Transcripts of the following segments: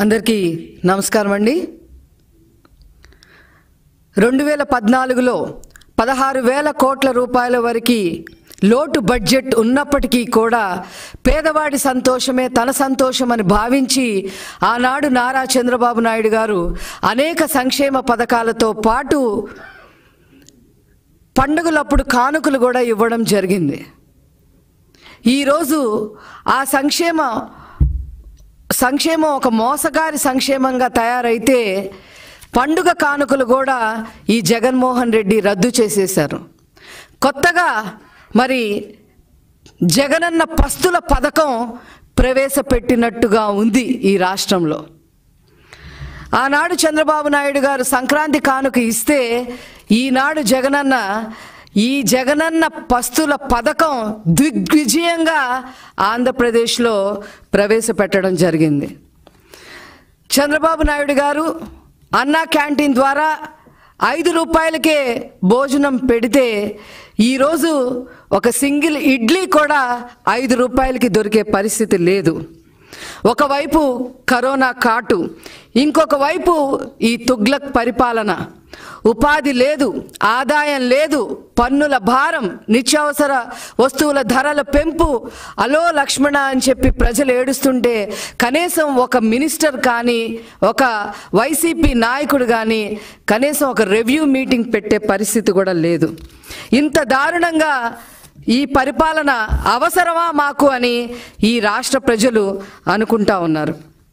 అందరికీ నమస్కారం అండి రెండు వేల పద్నాలుగులో పదహారు వేల కోట్ల రూపాయల వరకు లోటు బడ్జెట్ ఉన్నప్పటికీ కూడా పేదవాడి సంతోషమే తన సంతోషం అని భావించి ఆనాడు నారా చంద్రబాబు నాయుడు గారు అనేక సంక్షేమ పథకాలతో పాటు పండుగలప్పుడు కానుకలు కూడా ఇవ్వడం జరిగింది ఈరోజు ఆ సంక్షేమ సంక్షేమం ఒక మోసగారి సంక్షేమంగా తయారైతే పండుగ కానుకలు కూడా ఈ జగన్మోహన్ రెడ్డి రద్దు చేసేశారు కొత్తగా మరి జగనన్న పస్తుల పథకం ప్రవేశపెట్టినట్టుగా ఉంది ఈ రాష్ట్రంలో ఆనాడు చంద్రబాబు నాయుడు గారు సంక్రాంతి కానుక ఇస్తే ఈనాడు జగనన్న ఈ జగనన్న పస్తుల పథకం దిగ్విజయంగా ఆంధ్రప్రదేశ్లో ప్రవేశపెట్టడం జరిగింది చంద్రబాబు నాయుడు గారు అన్నా క్యాంటీన్ ద్వారా ఐదు రూపాయలకే భోజనం పెడితే ఈరోజు ఒక సింగిల్ ఇడ్లీ కూడా ఐదు రూపాయలకి దొరికే పరిస్థితి లేదు ఒకవైపు కరోనా కాటు ఇంకొక వైపు ఈ తుగ్లక్ పరిపాలన ఉపాధి లేదు ఆదాయం లేదు పన్నుల భారం నిత్యావసర వస్తువుల ధరల పెంపు అలో లక్ష్మణ అని చెప్పి ప్రజలు ఏడుస్తుంటే కనీసం ఒక మినిస్టర్ కానీ ఒక వైసీపీ నాయకుడు కానీ కనీసం ఒక రివ్యూ మీటింగ్ పెట్టే పరిస్థితి కూడా లేదు ఇంత దారుణంగా ఈ పరిపాలన అవసరమా మాకు అని ఈ రాష్ట్ర ప్రజలు అనుకుంటా ఉన్నారు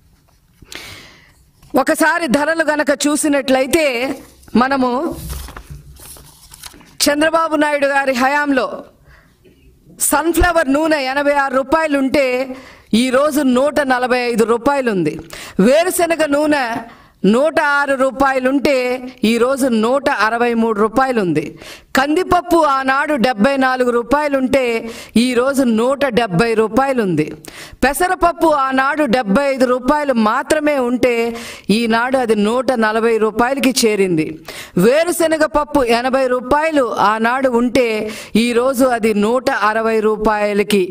ఒకసారి ధరలు గనక చూసినట్లయితే మనము చంద్రబాబు నాయుడు గారి హయాంలో సన్ఫ్లవర్ నూనె ఎనభై ఆరు రూపాయలు ఉంటే ఈరోజు నూట నలభై ఐదు రూపాయలు ఉంది వేరుశనగ నూనె నూట ఆరు రూపాయలుంటే ఈరోజు నూట అరవై మూడు రూపాయలు ఉంది కందిపప్పు ఆనాడు డెబ్బై నాలుగు రూపాయలుంటే ఈరోజు నూట డెబ్బై రూపాయలు ఉంది పెసరపప్పు ఆనాడు డెబ్బై ఐదు రూపాయలు మాత్రమే ఉంటే ఈనాడు అది నూట నలభై రూపాయలకి చేరింది వేరుశనగ పప్పు ఎనభై రూపాయలు ఆనాడు ఉంటే ఈరోజు అది నూట అరవై రూపాయలకి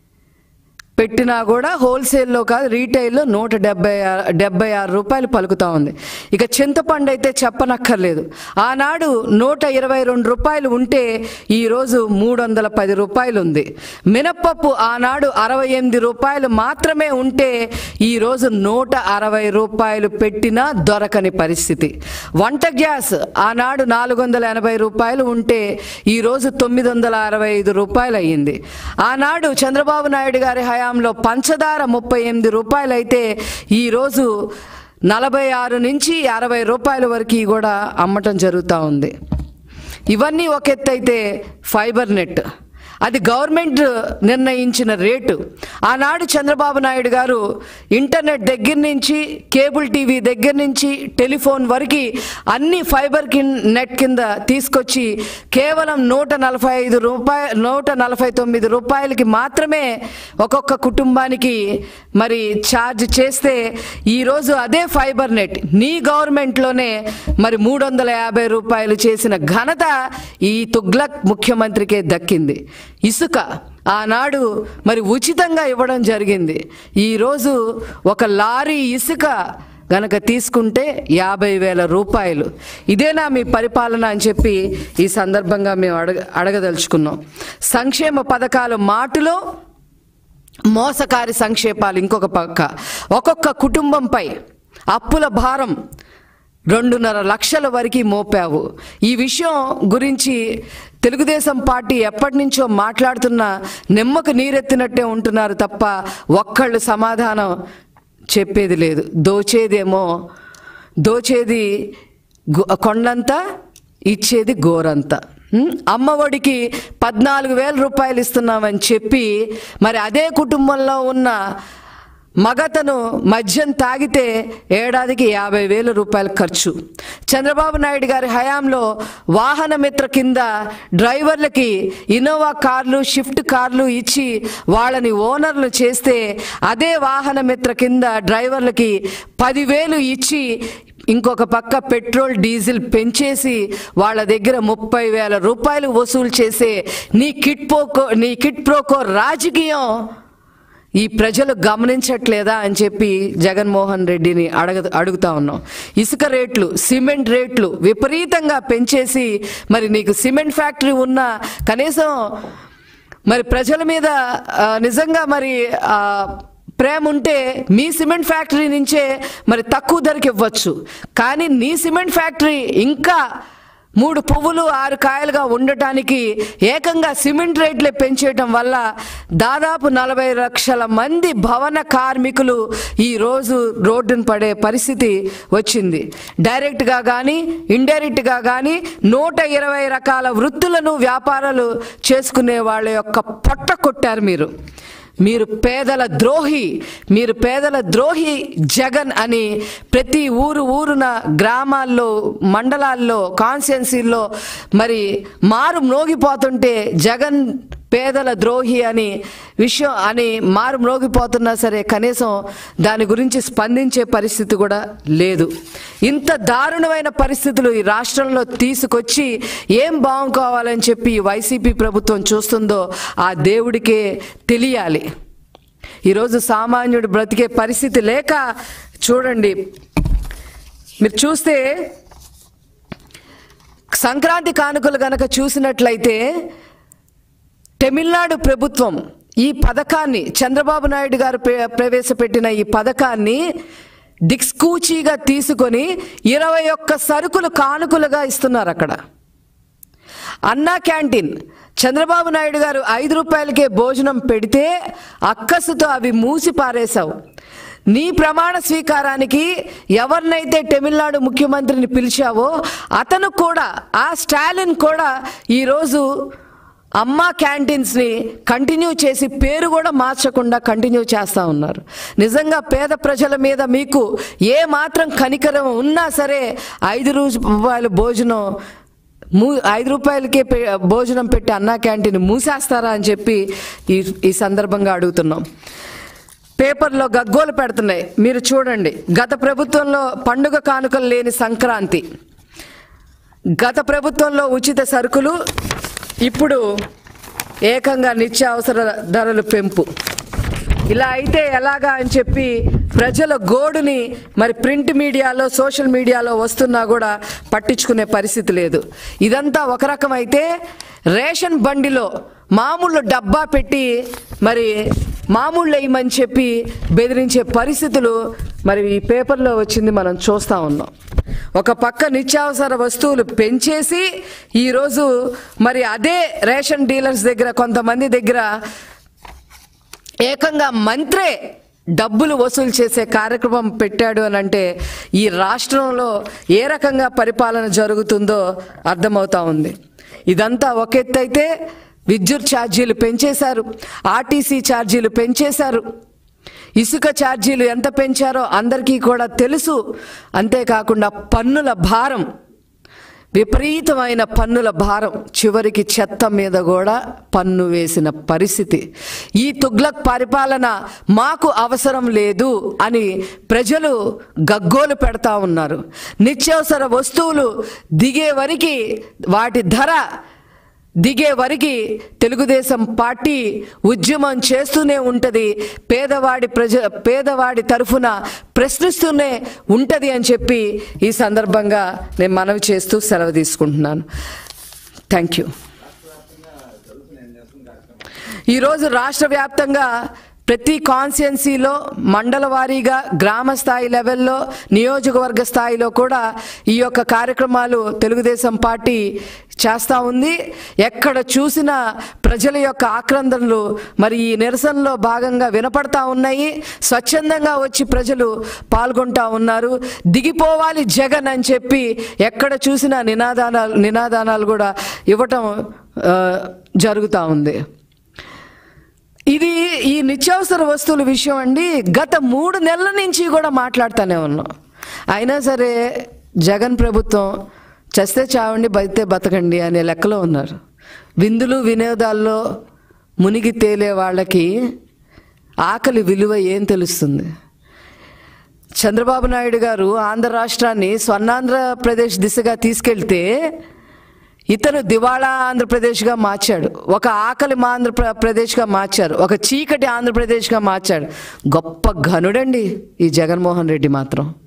పెట్టినా కూడా హోల్సేల్లో కాదు రీటైల్లో నూట డెబ్బై ఆరు డెబ్బై ఆరు రూపాయలు పలుకుతా ఉంది ఇక చింతపండు అయితే చెప్పనక్కర్లేదు ఆనాడు నూట ఇరవై రెండు రూపాయలు ఉంటే ఈరోజు మూడు వందల పది రూపాయలు ఉంది మినప్పప్పు ఆనాడు అరవై ఎనిమిది రూపాయలు మాత్రమే ఉంటే ఈరోజు నూట అరవై రూపాయలు పెట్టినా దొరకని పరిస్థితి వంట గ్యాస్ ఆనాడు నాలుగు వందల ఎనభై రూపాయలు ఉంటే ఈరోజు తొమ్మిది వందల అరవై ఐదు రూపాయలు అయ్యింది ఆనాడు చంద్రబాబు నాయుడు గారి హయాంలో పంచదార ముప్పై ఎనిమిది రూపాయలు అయితే ఈరోజు నలభై ఆరు నుంచి అరవై రూపాయల వరకు కూడా అమ్మటం జరుగుతూ ఉంది ఇవన్నీ ఒక ఎత్తు అయితే ఫైబర్ నెట్ అది గవర్నమెంట్ నిర్ణయించిన రేటు ఆనాడు చంద్రబాబు నాయుడు గారు ఇంటర్నెట్ దగ్గర నుంచి కేబుల్ టీవీ దగ్గర నుంచి టెలిఫోన్ వరకు అన్ని ఫైబర్ కిన్ నెట్ కింద తీసుకొచ్చి కేవలం నూట నలభై ఐదు రూపాయ నూట నలభై తొమ్మిది రూపాయలకి మాత్రమే ఒక్కొక్క కుటుంబానికి మరి ఛార్జ్ చేస్తే ఈరోజు అదే ఫైబర్ నెట్ నీ గవర్నమెంట్లోనే మరి మూడు వందల యాభై రూపాయలు చేసిన ఘనత ఈ తుగ్లక్ ముఖ్యమంత్రికే దక్కింది ఇసుక ఆనాడు మరి ఉచితంగా ఇవ్వడం జరిగింది ఈరోజు ఒక లారీ ఇసుక గనక తీసుకుంటే యాభై వేల రూపాయలు ఇదేనా మీ పరిపాలన అని చెప్పి ఈ సందర్భంగా మేము అడగ అడగదలుచుకున్నాం సంక్షేమ పథకాలు మాటులో మోసకారి సంక్షేపాలు ఇంకొక పక్క ఒక్కొక్క కుటుంబంపై అప్పుల భారం రెండున్నర లక్షల వరకు మోపావు ఈ విషయం గురించి తెలుగుదేశం పార్టీ ఎప్పటి నుంచో మాట్లాడుతున్న నిమ్మకు నీరెత్తినట్టే ఉంటున్నారు తప్ప ఒక్కళ్ళు సమాధానం చెప్పేది లేదు దోచేదేమో దోచేది గు- కొండంతా ఇచ్చేది గోరంతా ఉం? అమ్మఒడికి పద్నాలుగు వేల రూపాయలు ఇస్తున్నామని చెప్పి మరి అదే కుటుంబంలో ఉన్న మగతను మద్యం తాగితే ఏడాదికి యాభై వేల రూపాయల ఖర్చు చంద్రబాబు నాయుడు గారి హయాంలో వాహన మిత్ర కింద డ్రైవర్లకి ఇన్నోవా కార్లు షిఫ్ట్ కార్లు ఇచ్చి వాళ్ళని ఓనర్లు చేస్తే అదే వాహన మిత్ర కింద డ్రైవర్లకి పదివేలు ఇచ్చి ఇంకొక పక్క పెట్రోల్ డీజిల్ పెంచేసి వాళ్ళ దగ్గర ముప్పై వేల రూపాయలు వసూలు చేసే నీ కిట్ పోకో నీ కిట్ ప్రోకో రాజకీయం ఈ ప్రజలు గమనించట్లేదా అని చెప్పి జగన్మోహన్ రెడ్డిని అడగ అడుగుతా ఉన్నాం ఇసుక రేట్లు సిమెంట్ రేట్లు విపరీతంగా పెంచేసి మరి నీకు సిమెంట్ ఫ్యాక్టరీ ఉన్న కనీసం మరి ప్రజల మీద ఆ, నిజంగా మరి ఆ, ప్రేమ ఉంటే మీ సిమెంట్ ఫ్యాక్టరీ నుంచే మరి తక్కువ ధరకి ఇవ్వచ్చు కానీ నీ సిమెంట్ ఫ్యాక్టరీ ఇంకా మూడు పువ్వులు ఆరు కాయలుగా ఉండటానికి ఏకంగా సిమెంట్ రేట్లే పెంచేయటం వల్ల దాదాపు నలభై లక్షల మంది భవన కార్మికులు ఈరోజు రోడ్డున పడే పరిస్థితి వచ్చింది డైరెక్ట్గా కానీ ఇండైరెక్ట్గా కానీ నూట ఇరవై రకాల వృత్తులను వ్యాపారాలు చేసుకునే వాళ్ళ యొక్క పొట్ట కొట్టారు మీరు మీరు పేదల ద్రోహి మీరు పేదల ద్రోహి జగన్ అని ప్రతి ఊరు ఊరున గ్రామాల్లో మండలాల్లో కాన్స్టిట్యున్సీల్లో మరి మారు మ్రోగిపోతుంటే జగన్ పేదల ద్రోహి అని విషయం అని మారు మ్రోగిపోతున్నా సరే కనీసం దాని గురించి స్పందించే పరిస్థితి కూడా లేదు ఇంత దారుణమైన పరిస్థితులు ఈ రాష్ట్రంలో తీసుకొచ్చి ఏం బాగుకోవాలని చెప్పి ఈ వైసీపీ ప్రభుత్వం చూస్తుందో ఆ దేవుడికే తెలియాలి ఈరోజు సామాన్యుడు బ్రతికే పరిస్థితి లేక చూడండి మీరు చూస్తే సంక్రాంతి కానుకలు గనక చూసినట్లయితే తమిళనాడు ప్రభుత్వం ఈ పథకాన్ని చంద్రబాబు నాయుడు గారు ప్ర- ప్రవేశపెట్టిన ఈ పథకాన్ని దిక్స్కూచీగా తీసుకొని ఇరవై ఒక్క సరుకులు కానుకలుగా ఇస్తున్నారు అక్కడ అన్నా క్యాంటీన్ చంద్రబాబు నాయుడు గారు ఐదు రూపాయలకే భోజనం పెడితే అక్కసుతో అవి మూసి పారేశావు నీ ప్రమాణ స్వీకారానికి ఎవరినైతే తమిళనాడు ముఖ్యమంత్రిని పిలిచావో అతను కూడా ఆ స్టాలిన్ కూడా ఈరోజు అమ్మా క్యాంటీన్స్ని కంటిన్యూ చేసి పేరు కూడా మార్చకుండా కంటిన్యూ చేస్తూ ఉన్నారు నిజంగా పేద ప్రజల మీద మీకు ఏ మాత్రం కనికరం ఉన్నా సరే ఐదు రూపాయల భోజనం మూ ఐదు రూపాయలకే పె- భోజనం పెట్టి అన్నా క్యాంటీన్ మూసేస్తారా అని చెప్పి ఈ ఈ సందర్భంగా అడుగుతున్నాం పేపర్లో గగ్గోలు పెడుతున్నాయి మీరు చూడండి గత ప్రభుత్వంలో పండుగ కానుకలు లేని సంక్రాంతి గత ప్రభుత్వంలో ఉచిత సరుకులు ఇప్పుడు ఏకంగా నిత్యావసర ధరలు పెంపు ఇలా అయితే ఎలాగా అని చెప్పి ప్రజల గోడుని మరి ప్రింట్ మీడియాలో సోషల్ మీడియాలో వస్తున్నా కూడా పట్టించుకునే పరిస్థితి లేదు ఇదంతా ఒక రకం అయితే రేషన్ బండిలో మామూలు డబ్బా పెట్టి మరి మామూలు వేయమని చెప్పి బెదిరించే పరిస్థితులు మరి ఈ పేపర్లో వచ్చింది మనం చూస్తూ ఉన్నాం ఒక పక్క నిత్యావసర వస్తువులు పెంచేసి ఈరోజు మరి అదే రేషన్ డీలర్స్ దగ్గర కొంతమంది దగ్గర ఏకంగా మంత్రే డబ్బులు వసూలు చేసే కార్యక్రమం పెట్టాడు అని అంటే ఈ రాష్ట్రంలో ఏ రకంగా పరిపాలన జరుగుతుందో అర్థమవుతా ఉంది ఇదంతా ఒక ఎత్తు అయితే విద్యుత్ ఛార్జీలు పెంచేశారు ఆర్టీసీ ఛార్జీలు పెంచేశారు ఇసుక ఛార్జీలు ఎంత పెంచారో అందరికీ కూడా తెలుసు అంతేకాకుండా పన్నుల భారం విపరీతమైన పన్నుల భారం చివరికి చెత్త మీద కూడా పన్ను వేసిన పరిస్థితి ఈ తుగ్లక్ పరిపాలన మాకు అవసరం లేదు అని ప్రజలు గగ్గోలు పెడతా ఉన్నారు నిత్యావసర వస్తువులు దిగే వరకు వాటి ధర దిగే వరకు తెలుగుదేశం పార్టీ ఉద్యమం చేస్తూనే ఉంటుంది పేదవాడి ప్రజ పేదవాడి తరఫున ప్రశ్నిస్తూనే ఉంటుంది అని చెప్పి ఈ సందర్భంగా నేను మనవి చేస్తూ సెలవు తీసుకుంటున్నాను థ్యాంక్ యూ ఈరోజు రాష్ట్ర వ్యాప్తంగా ప్రతి కాన్స్టిట్యున్సీలో మండల వారీగా గ్రామ స్థాయి లెవెల్లో నియోజకవర్గ స్థాయిలో కూడా ఈ యొక్క కార్యక్రమాలు తెలుగుదేశం పార్టీ చేస్తూ ఉంది ఎక్కడ చూసినా ప్రజల యొక్క ఆక్రందనలు మరి ఈ నిరసనలో భాగంగా వినపడతా ఉన్నాయి స్వచ్ఛందంగా వచ్చి ప్రజలు పాల్గొంటా ఉన్నారు దిగిపోవాలి జగన్ అని చెప్పి ఎక్కడ చూసినా నినాదానాలు నినాదానాలు కూడా ఇవ్వటం ఆ, జరుగుతూ ఉంది ఇది ఈ నిత్యావసర వస్తువుల విషయం అండి గత మూడు నెలల నుంచి కూడా మాట్లాడుతూనే ఉన్నాం అయినా సరే జగన్ ప్రభుత్వం చస్తే చావండి బతితే బతకండి అనే లెక్కలో ఉన్నారు విందులు వినోదాల్లో మునిగి తేలే వాళ్ళకి ఆకలి విలువ ఏం తెలుస్తుంది చంద్రబాబు నాయుడు గారు ఆంధ్ర రాష్ట్రాన్ని స్వర్ణాంధ్రప్రదేశ్ దిశగా తీసుకెళ్తే ఇతను దివాళా ఆంధ్రప్రదేశ్గా మార్చాడు ఒక ఆకలి మా ఆంధ్రప్రదేశ్గా మార్చారు ఒక చీకటి ఆంధ్రప్రదేశ్గా మార్చాడు గొప్ప ఘనుడండి ఈ జగన్మోహన్ రెడ్డి మాత్రం